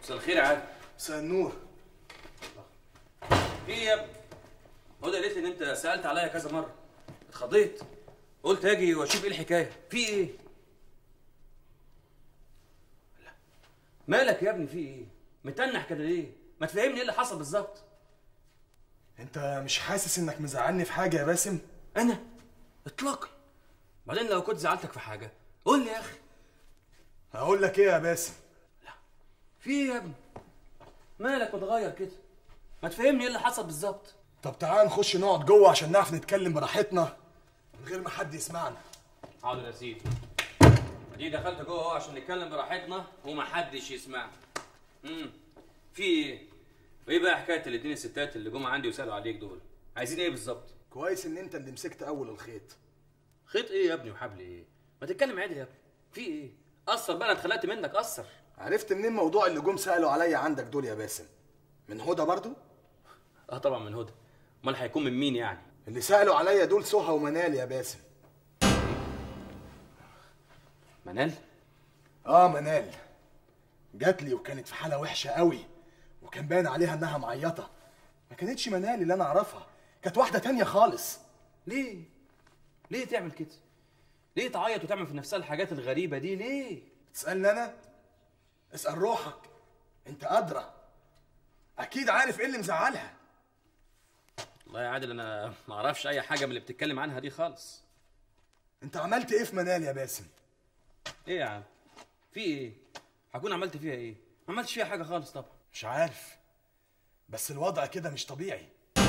مساء الخير يا عادل مساء النور في ايه يا ابني هدى قالت لي ان انت سالت عليا كذا مره اتخضيت قلت اجي واشوف ايه الحكايه في ايه لا. مالك يا ابني في ايه متنح كده ليه ما تفهمني ايه اللي حصل بالظبط انت مش حاسس انك مزعلني في حاجه يا باسم انا اطلاقا بعدين لو كنت زعلتك في حاجه قول لي يا اخي هقول لك ايه يا باسم في ايه يا ابني مالك متغير كده ما تفهمني ايه اللي حصل بالظبط طب تعال نخش نقعد جوه عشان نعرف نتكلم براحتنا من غير ما حد يسمعنا حاضر يا سيدي دي دخلت جوه اهو عشان نتكلم براحتنا ومحدش يسمعنا امم في ايه وايه بقى حكايه الاتنين الستات اللي جم عندي وسالوا عليك دول عايزين ايه بالظبط كويس ان انت اللي مسكت اول الخيط خيط ايه يا ابني وحبل ايه ما تتكلم عادي يا ابني في ايه قصر بقى انا اتخلقت منك قصر عرفت منين موضوع اللي جم سالوا عليا عندك دول يا باسم من هدى برضو اه طبعا من هدى امال هيكون من مين يعني اللي سالوا عليا دول سهى ومنال يا باسم منال اه منال جات لي وكانت في حاله وحشه قوي وكان باين عليها انها معيطه ما كانتش منال اللي انا اعرفها كانت واحده تانية خالص ليه ليه تعمل كده ليه تعيط وتعمل في نفسها الحاجات الغريبه دي ليه تسالني انا اسال روحك انت ادرى اكيد عارف ايه اللي مزعلها والله يا عادل انا ما اعرفش اي حاجه من اللي بتتكلم عنها دي خالص انت عملت ايه في منال يا باسم ايه يا عم في ايه هكون عملت فيها ايه ما عملتش فيها حاجه خالص طبعا مش عارف بس الوضع كده مش طبيعي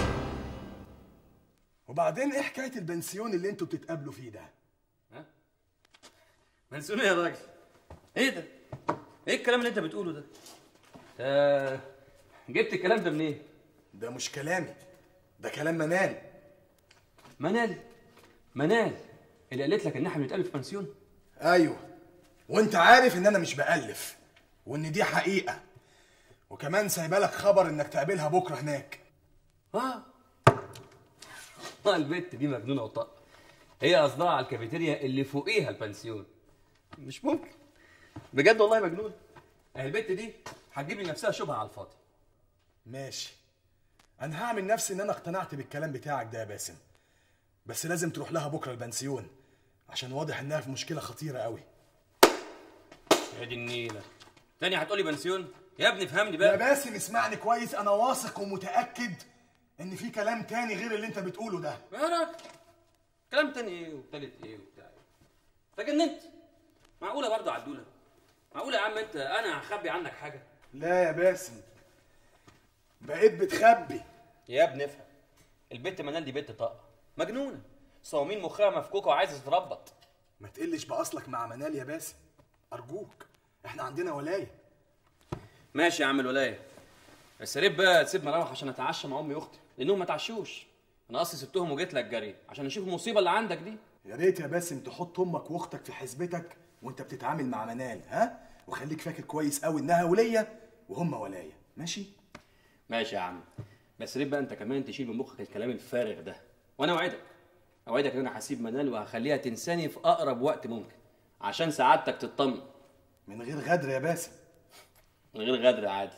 وبعدين ايه حكايه البنسيون اللي انتوا بتتقابلوا فيه ده ها منسون يا راجل ايه ده ايه الكلام اللي انت بتقوله ده آه جبت الكلام ده منين ده مش كلامي ده كلام منال منال منال اللي قالت لك ان احنا بنتقابل في بنسيون ايوه وانت عارف ان انا مش بألف وان دي حقيقه وكمان سايبه لك خبر انك تقابلها بكره هناك اه اه البت دي مجنونه وطاقه هي قصدها على الكافيتيريا اللي فوقيها البنسيون مش ممكن بجد والله مجنونه اهي البت دي هتجيب لي نفسها شبهه على الفاضي ماشي انا هعمل نفسي ان انا اقتنعت بالكلام بتاعك ده يا باسم بس لازم تروح لها بكره البنسيون عشان واضح انها في مشكله خطيره قوي يا دي النيله تاني هتقولي بنسيون يا ابني فهمني يا بقى باسم اسمعني كويس انا واثق ومتاكد ان في كلام تاني غير اللي انت بتقوله ده يا راجل كلام تاني ايه وتالت ايه وبتاع ايه فجننت معقوله برضه عدوله معقوله يا عم انت انا هخبي عنك حاجه لا يا باسم بقيت بتخبي يا ابني افهم البت منال دي بنت طاقه مجنونه صوامين مخها مفكوكه وعايزه تتربط ما تقلش باصلك مع منال يا باسم ارجوك احنا عندنا ولايه ماشي يا عم الولايه بس يا ريت بقى تسيبني اروح عشان اتعشى مع امي واختي لانهم ما تعشوش انا اصلي سبتهم وجيت لك جري عشان اشوف المصيبه اللي عندك دي يا ريت يا باسم تحط امك واختك في حسبتك وانت بتتعامل مع منال ها وخليك فاكر كويس قوي انها وليه وهم ولايه ماشي ماشي يا عم بس ريت بقى انت كمان تشيل من مخك الكلام الفارغ ده وانا اوعدك اوعدك ان انا هسيب منال وهخليها تنساني في اقرب وقت ممكن عشان سعادتك تطمن من غير غدر يا باسم من غير غدر عادي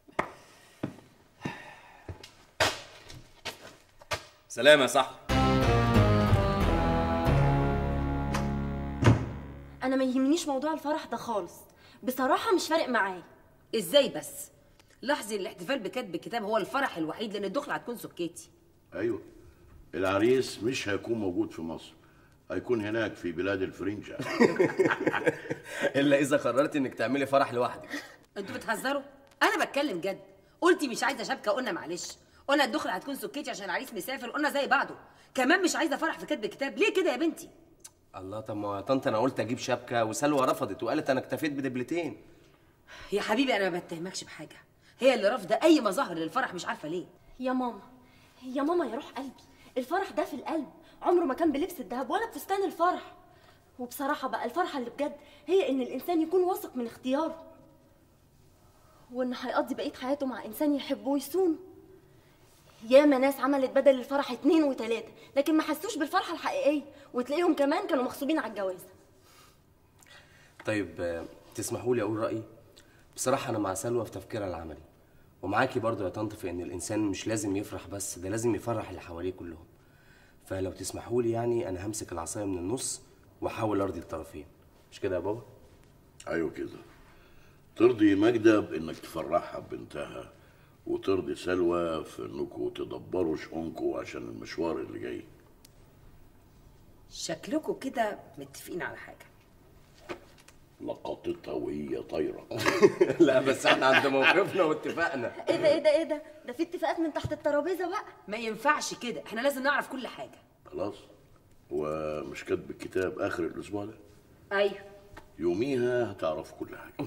سلام يا صاحبي انا ما يهمنيش موضوع الفرح ده خالص بصراحه مش فارق معايا ازاي بس لاحظي الاحتفال بكتب الكتاب هو الفرح الوحيد لان الدخله هتكون سكيتي ايوه العريس مش هيكون موجود في مصر هيكون هناك في بلاد الفرنجة الا اذا قررت انك تعملي فرح لوحدك انتوا بتهزروا انا بتكلم جد قلتي مش عايزه شبكه قلنا معلش قلنا الدخله هتكون سكيتي عشان العريس مسافر قلنا زي بعضه كمان مش عايزه فرح في كتب الكتاب ليه كده يا بنتي الله طب ما يا طنط انا قلت اجيب شبكه وسلوى رفضت وقالت انا اكتفيت بدبلتين يا حبيبي انا ما بتهمكش بحاجه هي اللي رافضه اي مظاهر للفرح مش عارفه ليه يا ماما يا ماما يا روح قلبي الفرح ده في القلب عمره ما كان بلبس الذهب ولا بفستان الفرح وبصراحة بقى الفرحة اللي بجد هي إن الإنسان يكون واثق من اختياره وإن هيقضي بقية حياته مع إنسان يحبه ويصونه ياما ناس عملت بدل الفرح اتنين وتلاتة لكن ما حسوش بالفرحة الحقيقية وتلاقيهم كمان كانوا مغصوبين على الجوازة طيب آه، تسمحوا لي اقول رايي بصراحه انا مع سلوى في تفكيرها العملي ومعاكي برضو يا طنط في ان الانسان مش لازم يفرح بس ده لازم يفرح اللي حواليه كلهم فلو تسمحوا لي يعني انا همسك العصايه من النص واحاول ارضي الطرفين مش كده يا بابا ايوه كده ترضي ماجدة بانك تفرحها ببنتها وترضي سلوى في انكم تدبروا شؤونكم عشان المشوار اللي جاي شكلكم كده متفقين على حاجه لقطتها وهي طايره لا بس احنا عند موقفنا واتفقنا ايه ده ايه ده ايه ده ده في اتفاقات من تحت الترابيزه بقى ما ينفعش كده احنا لازم نعرف كل حاجه خلاص ومش كاتب الكتاب اخر الاسبوع ده ايوه يوميها هتعرف كل حاجه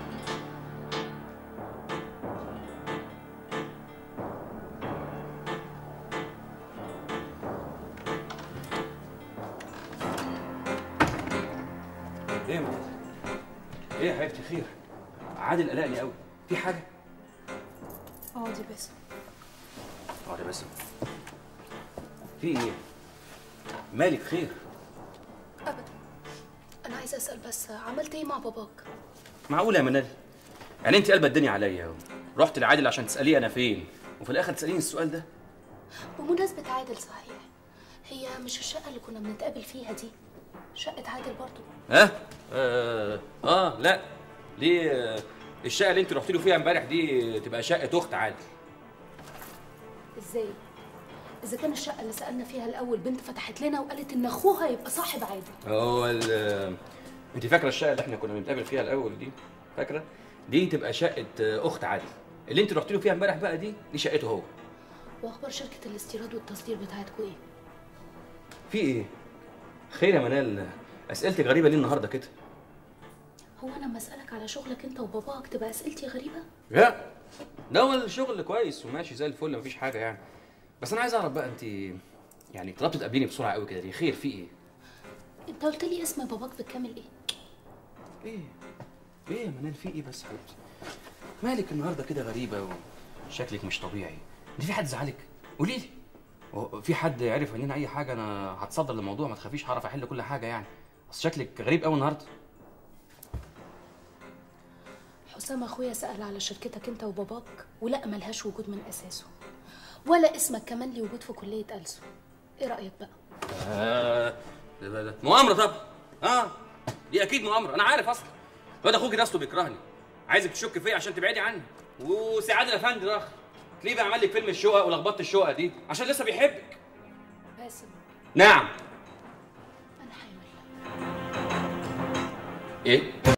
ايه يا ماما؟ ايه يا حبيبتي خير عادل قلقني قوي في حاجه اقعدي بس اقعد بس في ايه مالك خير ابدا انا عايزه اسال بس عملت ايه مع باباك معقوله يا منال يعني انت قلبة الدنيا عليا رحت لعادل عشان تساليه انا فين وفي الاخر تساليني السؤال ده بمناسبه عادل صحيح هي مش الشقه اللي كنا بنتقابل فيها دي شقه عادل برضو ها آه, اه لا دي آه، الشقه اللي انت رحت له فيها امبارح دي تبقى شقه اخت عادل ازاي اذا كان الشقه اللي سالنا فيها الاول بنت فتحت لنا وقالت ان اخوها يبقى صاحب عادل هو ال- انت فاكره الشقه اللي احنا كنا بنتقابل فيها الاول دي فاكره دي تبقى شقه آه، اخت عادل اللي انت رحت له فيها امبارح بقى دي دي شقته هو واخبار شركه الاستيراد والتصدير بتاعتكم ايه في ايه خير يا منال اسئلتك غريبه ليه النهارده كده هو انا لما اسالك على شغلك انت وباباك تبقى اسئلتي غريبه لا ده هو الشغل كويس وماشي زي الفل مفيش حاجه يعني بس انا عايز اعرف بقى انت يعني طلبت تقابليني بسرعه قوي كده ليه خير في ايه انت قلت لي اسم باباك بالكامل ايه ايه ايه يا منال في ايه بس حبيبتي مالك النهارده كده غريبه وشكلك مش طبيعي انت في حد زعلك قولي لي هو في حد عرف مننا اي حاجه انا هتصدر للموضوع ما تخافيش هعرف احل كل حاجه يعني بس شكلك غريب قوي النهارده حسام اخويا سال على شركتك انت وباباك ولا ملهاش وجود من اساسه ولا اسمك كمان ليه وجود في كليه ألسو ايه رايك بقى آه، ده- ده- ده. مؤامره طبعا اه دي اكيد مؤامره انا عارف اصلا الواد اخوك ده اصله بيكرهني عايزك تشك فيا عشان تبعدي عني وسعاد الافندي ده تلاقيه بيعمل لك فيلم الشقق ولخبطه الشقق دي عشان لسه بيحبك باسم نعم انا حامل ايه